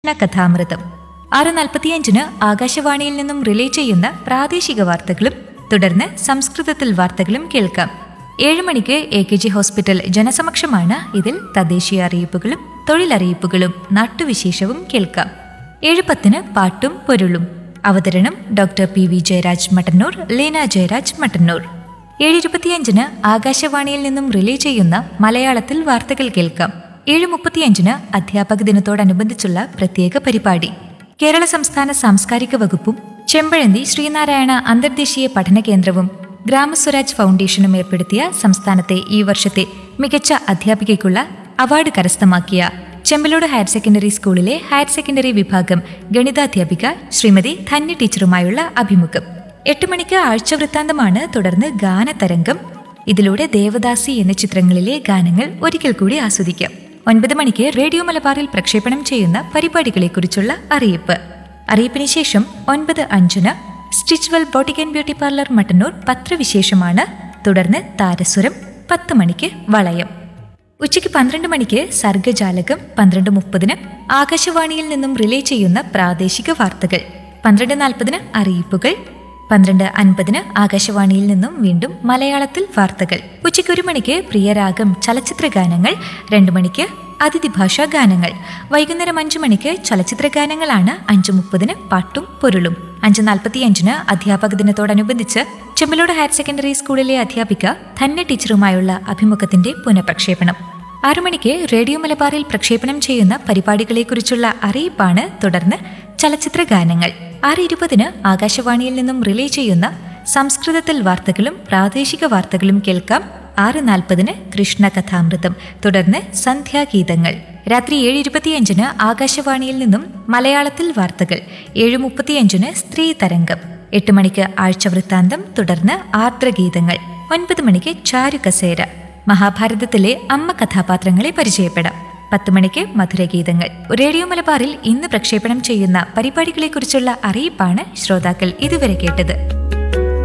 കഥാമൃതം ആറ് നാൽപ്പത്തിയഞ്ചിന് ആകാശവാണിയിൽ നിന്നും റിലേ ചെയ്യുന്ന പ്രാദേശിക വാർത്തകളും തുടർന്ന് സംസ്കൃതത്തിൽ വാർത്തകളും കേൾക്കാം ഏഴ് മണിക്ക് എ കെ ജി ഹോസ്പിറ്റൽ ജനസമക്ഷമാണ് ഇതിൽ തദ്ദേശീയ അറിയിപ്പുകളും തൊഴിലറിയിപ്പുകളും നാട്ടുവിശേഷവും കേൾക്കാം ഏഴ് പത്തിന് പാട്ടും പൊരുളും അവതരണം doctor P V Jayaraj Mattannur Leena Jayaraj Mattannur ഏഴ് ഇരുപത്തിയഞ്ചിന് ആകാശവാണിയിൽ നിന്നും റിലേ ചെയ്യുന്ന മലയാളത്തിൽ വാർത്തകൾ കേൾക്കാം ഏഴ് മുപ്പത്തിയഞ്ചിന് അധ്യാപക ദിനത്തോടനുബന്ധിച്ചുള്ള പ്രത്യേക പരിപാടി കേരള സംസ്ഥാന സാംസ്കാരിക വകുപ്പും ചെമ്പഴന്തി ശ്രീനാരായണ അന്തർദേശീയ പഠന കേന്ദ്രവും ഗ്രാമസ്വരാജ് ഫൗണ്ടേഷനും ഏർപ്പെടുത്തിയ സംസ്ഥാനത്തെ ഈ വർഷത്തെ മികച്ച അധ്യാപികയ്ക്കുള്ള അവാർഡ് കരസ്ഥമാക്കിയ ചെമ്പലോട് ഹയർ സെക്കൻഡറി സ്കൂളിലെ ഹയർ സെക്കൻഡറി വിഭാഗം ഗണിതാധ്യാപിക ശ്രീമതി ധന്യ ടീച്ചറുമായുള്ള അഭിമുഖം എട്ട് മണിക്ക് ആഴ്ച വൃത്താന്തമാണ് തുടർന്ന് ഗാനതരംഗം ഇതിലൂടെ ദേവദാസി എന്ന ചിത്രങ്ങളിലെ ഗാനങ്ങൾ ഒരിക്കൽ കൂടി ആസ്വദിക്കാം ഒൻപത് മണിക്ക് റേഡിയോ മലബാറിൽ പ്രക്ഷേപണം ചെയ്യുന്ന പരിപാടികളെക്കുറിച്ചുള്ള അറിയിപ്പ് അറിയിപ്പിന് ശേഷം ഒൻപത് അഞ്ചിന് stitchwell boutique and beauty parlour Mattannur പത്രവിശേഷമാണ് തുടർന്ന് താരസുരം പത്ത് മണിക്ക് വളയം ഉച്ചയ്ക്ക് പന്ത്രണ്ട് മണിക്ക് സർഗജാലകം പന്ത്രണ്ട് മുപ്പതിന് ആകാശവാണിയിൽ നിന്നും റിലേ ചെയ്യുന്ന പ്രാദേശിക വാർത്തകൾ പന്ത്രണ്ട് നാൽപ്പതിന് അറിയിപ്പുകൾ പന്ത്രണ്ട് അൻപതിന് ആകാശവാണിയിൽ നിന്നും വീണ്ടും മലയാളത്തിൽ വാർത്തകൾ ഉച്ചയ്ക്ക് ഒരു മണിക്ക് പ്രിയരാഗം ചലച്ചിത്ര ഗാനങ്ങൾ രണ്ടു മണിക്ക് അതിഥി ഭാഷാ ഗാനങ്ങൾ വൈകുന്നേരം അഞ്ചു മണിക്ക് ചലച്ചിത്ര ഗാനങ്ങളാണ് അഞ്ചു മുപ്പതിന് പാട്ടും പൊരുളും അഞ്ച് നാൽപ്പത്തിയഞ്ചിന് അധ്യാപക ദിനത്തോടനുബന്ധിച്ച് ചെമ്മലോട് ഹയർ സെക്കൻഡറി സ്കൂളിലെ അധ്യാപിക ധന്യ ടീച്ചറുമായുള്ള അഭിമുഖത്തിന്റെ പുനഃപ്രക്ഷേപണം ആറു മണിക്ക് റേഡിയോ മലബാറിൽ പ്രക്ഷേപണം ചെയ്യുന്ന പരിപാടികളെക്കുറിച്ചുള്ള അറിയിപ്പാണ് തുടർന്ന് ചലച്ചിത്ര ഗാനങ്ങൾ ആറ് ഇരുപതിന് ആകാശവാണിയിൽ നിന്നും റിലേ ചെയ്യുന്ന സംസ്കൃതത്തിൽ വാർത്തകളും പ്രാദേശിക വാർത്തകളും കേൾക്കാം ആറ് നാൽപ്പതിന് കൃഷ്ണ കഥാമൃതം തുടർന്ന് സന്ധ്യാഗീതങ്ങൾ രാത്രി ഏഴ് ഇരുപത്തിയഞ്ചിന് ആകാശവാണിയിൽ നിന്നും മലയാളത്തിൽ വാർത്തകൾ ഏഴ് മുപ്പത്തിയഞ്ചിന് സ്ത്രീ തരംഗം എട്ട് മണിക്ക് ആഴ്ച വൃത്താന്തം തുടർന്ന് ആർദ്രഗീതങ്ങൾ ഒൻപത് മണിക്ക് ചാരുകസേര മഹാഭാരതത്തിലെ അമ്മ കഥാപാത്രങ്ങളെ പരിചയപ്പെടാം പത്ത് മണിക്ക് മധുരഗീതങ്ങൾ റേഡിയോ മലബാറിൽ ഇന്ന് പ്രക്ഷേപണം ചെയ്യുന്ന പരിപാടികളെക്കുറിച്ചുള്ള അറിയിപ്പാണ് ശ്രോതാക്കൾ ഇതുവരെ കേട്ടത്